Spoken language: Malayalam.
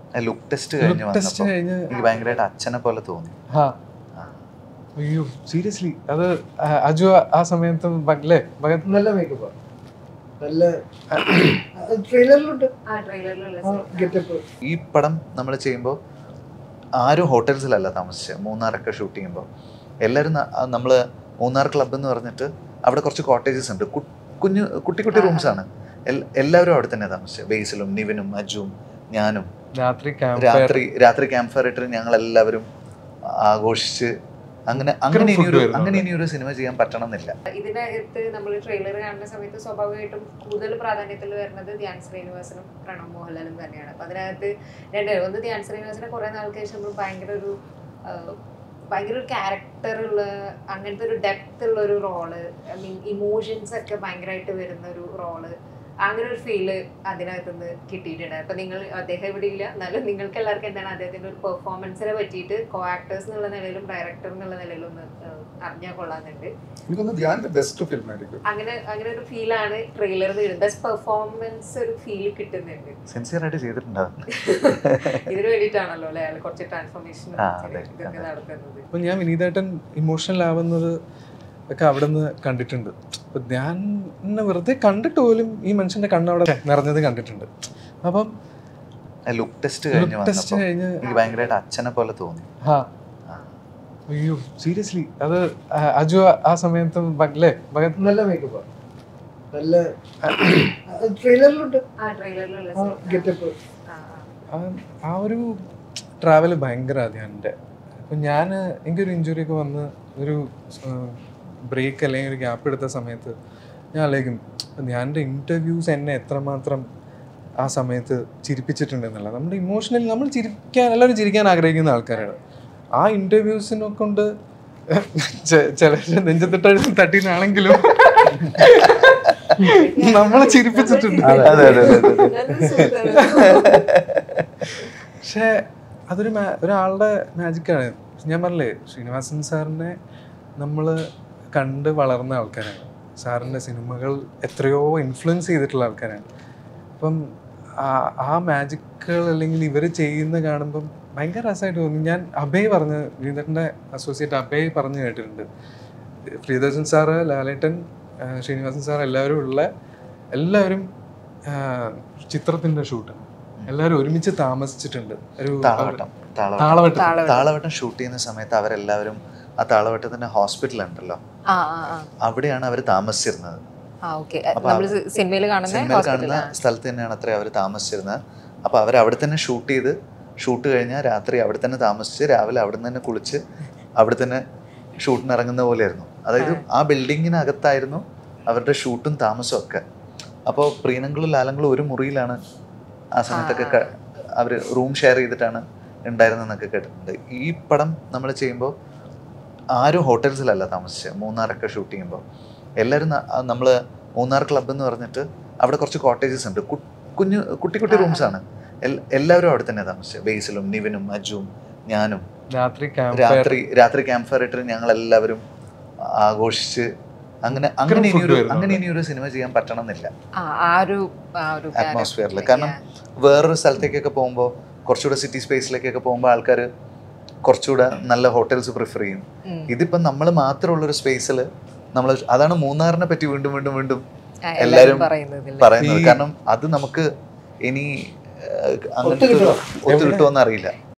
ലുക്ക് ടെസ്റ്റ് കഴിഞ്ഞ് ലുക്ക് ടെസ്റ്റ് വന്നപ്പോൾ കഴിഞ്ഞ് എനിക്ക് ഭയങ്കരമായിട്ട് അച്ഛനെ പോലെ തോന്നി ആ ആ. അയ്യോ സീരിയസ്ലി അത് ആ, അജു ആ- ആ സമയത്ത് ഭ- അല്ലേ ഭഗത് നല്ല മേക്കപ്പ് നല്ല ട്രെയിലറിലുണ്ട് ആ ട്രെയിലറിലുള്ള ആ ഗെറ്റപ്പ് ഈ പടം നമ്മൾ ചെയ്യുമ്പോൾ ആരും ഹോട്ടൽസിലല്ല താമസിച്ചത് മൂന്നാറൊക്കെ ഷൂട്ട് ചെയ്യുമ്പോൾ എല്ലാവരും നമ്മൾ മൂന്നാർ ക്ലബ്ബ് എന്ന് പറഞ്ഞിട്ട് അവിടെ കുറച്ച് കോട്ടേജസ് ഉണ്ട് കു- കുഞ്ഞു കുട്ടി കുട്ടി ആ, റൂംസ് ആണ് എൽ- എല്ലാവരും അവിടെ തന്നെ താമസിച്ചത് ബേസിലും നിവിനും അജുവും ഞാനും രാത്രി ക്യാമ്പ് രാത്രി രാത്രി ക്യാമ്പ് ഫയർ ഇട്ട് ഞങ്ങൾ എല്ലാവരും ആഘോഷിച്ച് അങ്ങനെ അങ്ങനെ food ഇനിയൊരു ആയിരുന്നു അങ്ങനെ അവിടെ. ഇനിയൊരു സിനിമ ചെയ്യാൻ പറ്റണം എന്നില്ല ഇതിനകത്ത് നമ്മൾ ട്രെയിലർ കാണുന്ന സമയത്ത് സ്വാഭാവികമായിട്ടും കൂടുതൽ പ്രാധാന്യത്തിൽ വരുന്നത് ധ്യാൻ ശ്രീനിവാസനും പ്രണവ് മോഹൻലാലും തന്നെയാണ് അപ്പൊ അതിനകത്ത് രണ്ടുപേരും ഒന്ന് ധ്യാൻ ശ്രീനിവാസനെ കുറെ നാൾക്ക് ശേഷം നമ്മൾ ഭയങ്കര ഒരു ആ, ഭയങ്കര ഒരു ക്യാരക്ടർ ഉള്ള അങ്ങനത്തെ ഒരു ഡെപ്ത് ഉള്ള ഒരു റോള് ഐ മീൻ ഇമോഷൻസ് ഒക്കെ ഭയങ്കരമായിട്ട് വരുന്ന ഒരു റോള് അങ്ങനെ ഒരു ഫീല് അതിനകത്ത് നിന്ന് കിട്ടിയിട്ടുണ്ട് അപ്പൊ നിങ്ങൾ അദ്ദേഹം ഇവിടെ ഇല്ല എന്നാലും നിങ്ങൾക്ക് എല്ലാവർക്കും എന്താണ് അദ്ദേഹത്തിന്റെ ഒരു പെർഫോമൻസിനെ പറ്റിയിട്ട് കോ ആക്ടേഴ്സ് എന്നുള്ള നിലയിലും ഡയറക്ടർ എന്നുള്ള നിലയിലും ഒന്ന് അറിഞ്ഞാൽ കൊള്ളാന്നുണ്ട് എനിക്കൊന്ന് ധ്യാന്റെ ബെസ്റ്റ് ഫിലിം ആയിരിക്കും അങ്ങനെ അങ്ങനെ ഒരു ഫീലാണ് ട്രെയിലറിൽ വരുന്നത് ബെസ്റ്റ് പെർഫോമൻസ് ഒരു ഫീൽ കിട്ടുന്നുണ്ട് സിൻസിയർ ആയിട്ട് ചെയ്തിട്ടുണ്ടാവും ഇതിനു വേണ്ടിയിട്ടാണല്ലോ അല്ലെ അയാൾ കുറച്ച് ട്രാൻസ്ഫോർമേഷൻ ആ, അതെ, ഇതൊക്കെ അതെ. നടത്തുന്നത് അപ്പം ഞാൻ വിനീതേട്ടൻ ഇമോഷണൽ ആവുന്നത് ഒക്കെ അവിടെ നിന്ന് കണ്ടിട്ടുണ്ട് അപ്പം ഞാൻ എന്നെ വെറുതെ കണ്ടിട്ട് പോലും ഈ മനുഷ്യന്റെ കണ്ണവിടെ നിറഞ്ഞത് കണ്ടിട്ടുണ്ട് അപ്പം ലുക്ക് ടെസ്റ്റ് കഴിഞ്ഞ് ലുക്ക് ടെസ്റ്റ് വന്നപ്പോൾ കഴിഞ്ഞ് എനിക്ക് ഭയങ്കരമായിട്ട് അച്ഛനെ പോലെ തോന്നി ആ ആ. അയ്യോ സീരിയസ്ലി അത് ആ, അജു ആ- ആ സമയത്ത് ഭ- അല്ലേ ഭഗത് നല്ല മേക്കപ്പ് നല്ല ട്രെയിലറിലുണ്ട് ആ ട്രെയിലറിലുള്ള ആ ഗെറ്റപ്പ് ആ ആ ഒരു ട്രാവൽ ഭയങ്കര ധ്യാൻ്റെ അപ്പം ഞാൻ എനിക്കൊരു ഇഞ്ചുറി ഒക്കെ വന്ന് ഒരു ബ്രേക്ക് അല്ലെങ്കിൽ ഒരു ഗ്യാപ്പ് എടുത്ത സമയത്ത് ഞാൻ ആലോചിക്കും ധ്യാൻ്റെ ഇൻ്റർവ്യൂസ് എന്നെ എത്രമാത്രം ആ സമയത്ത് ചിരിപ്പിച്ചിട്ടുണ്ടെന്നല്ല നമ്മുടെ ഇമോഷണലി നമ്മൾ ചിരിക്കാൻ എല്ലാവരും ചിരിക്കാൻ ആഗ്രഹിക്കുന്ന ആൾക്കാരാണ് ആ ഇൻ്റർവ്യൂസിനെ കൊണ്ട് ചില നെഞ്ചത്തിട്ട് തട്ടിനാണെങ്കിലും നമ്മളെ ചിരിപ്പിച്ചിട്ടുണ്ട് അതെ അതെ അതെ അതെ പക്ഷേ അതൊരു മാ- ഒരാളുടെ മാജിക്കാണ് ഞാൻ പറഞ്ഞില്ലേ ശ്രീനിവാസൻ സാറിനെ നമ്മൾ കണ്ട് വളർന്ന ആൾക്കാരാണ് സാറിൻ്റെ സിനിമകൾ എത്രയോ ഇൻഫ്ലുവൻസ് ചെയ്തിട്ടുള്ള ആൾക്കാരാണ് അപ്പം ആ- ആ മാജിക്കുകൾ അല്ലെങ്കിൽ ഇവർ ചെയ്യുന്ന കാണുമ്പം ഭയങ്കര രസമായിട്ട് തോന്നി ഞാൻ അഭയ് പറഞ്ഞ് വിനീതൻ്റെ അസോസിയേറ്റ് അഭയ് പറഞ്ഞു കേട്ടിട്ടുണ്ട് പ്രിയദർശൻ സാറ് ലാലേട്ടൻ ആ, ശ്രീനിവാസൻ സാർ എല്ലാവരും ഉള്ള എല്ലാവരും ആ, ചിത്രത്തിൻ്റെ ഷൂട്ടാണ് എല്ലാവരും ഒരുമിച്ച് താമസിച്ചിട്ടുണ്ട് ഒരു താളവട്ടം താളവട്ടം താളവട്ടം താളവട്ടം. താളവട്ടം ഷൂട്ട് ചെയ്യുന്ന സമയത്ത് അവരെല്ലാവരും ആ താളവട്ടത്തിന്റെ ഹോസ്പിറ്റൽ ഉണ്ടല്ലോ ആ ആ ആ അവിടെയാണ് അവർ താമസിച്ചിരുന്നത് ആ ഓക്കെ അപ്പൊ നമ്മൾ സിനിമയിൽ കാണുന്ന സിനിമയിൽ ഹോസ്പിറ്റൽ കാണുന്ന സ്ഥലത്ത് തന്നെയാണ് അത്ര അവർ താമസിച്ചിരുന്നത് അപ്പൊ അവർ അവിടെ തന്നെ ഷൂട്ട് ചെയ്ത് ഷൂട്ട് കഴിഞ്ഞാൽ രാത്രി അവിടെ തന്നെ താമസിച്ച് രാവിലെ അവിടെ നിന്ന് തന്നെ കുളിച്ച് അവിടെ തന്നെ ഷൂട്ടിന് ഇറങ്ങുന്ന പോലെയായിരുന്നു അതായത് ആ ബിൽഡിങ്ങിനകത്തായിരുന്നു അവരുടെ ഷൂട്ടും താമസവും ഒക്കെ അപ്പോൾ പ്രീനങ്ങളും ലാലങ്ങളും ഒരു മുറിയിലാണ് ആ സമയത്തൊക്കെ അവർ റൂം ഷെയർ ചെയ്തിട്ടാണ് ഉണ്ടായിരുന്നതെന്നൊക്കെ കേട്ടിട്ടുണ്ട് ഈ പടം നമ്മൾ ചെയ്യുമ്പോൾ ആരും ഹോട്ടൽസിലല്ല താമസിച്ചത് മൂന്നാറൊക്കെ ഷൂട്ട് ചെയ്യുമ്പോൾ എല്ലാവരും നമ്മൾ മൂന്നാർ ക്ലബ്ബ് എന്ന് പറഞ്ഞിട്ട് അവിടെ കുറച്ച് കോട്ടേജസ് ഉണ്ട് കു- കുഞ്ഞു കുട്ടി കുട്ടി ആ, ആ. റൂംസ് ആണ് എൽ- എല്ലാവരും അവിടെ തന്നെ താമസിച്ചത് ബേസിലും നിവിനും അജുവും ഞാനും രാത്രി ക്യാമ്പ് രാത്രി രാത്രി ക്യാമ്പ് ഫയർ ഇട്ട് ഞങ്ങൾ എല്ലാവരും ആഘോഷിച്ച് അങ്ങനെ അങ്ങനെ food ഇനിയൊരു വരുന്നുണ്ട്. അങ്ങനെ ഇനിയൊരു സിനിമ ചെയ്യാൻ പറ്റണം എന്നില്ല ആ ആ ഒരു ആ ഒരു അറ്റ്മോസ്ഫിയറിൽ കാരണം വേറൊരു സ്ഥലത്തേക്കൊക്കെ പോകുമ്പോൾ കുറച്ചുകൂടെ സിറ്റി സ്പേസിലേക്കൊക്കെ പോകുമ്പോൾ ആൾക്കാർ കുറച്ചുകൂടെ നല്ല ഹോട്ടൽസ് പ്രിഫർ ചെയ്യും ഉം. ഇതിപ്പം നമ്മൾ മാത്രമുള്ളൊരു സ്പേസിൽ നമ്മൾ അതാണ് മൂന്നാറിനെ പറ്റി വീണ്ടും വീണ്ടും വീണ്ടും ആ, എല്ലാവരും എല്ലാവരും പറയുന്നത് പറയുന്നത് ഈ- കാരണം അത് നമുക്ക് ഇനി ഏഹ്, അങ്ങനത്തെ ഒത്തുകിട്ടുമോ? ഒത്തു കിട്ടുമോ അറിയില്ല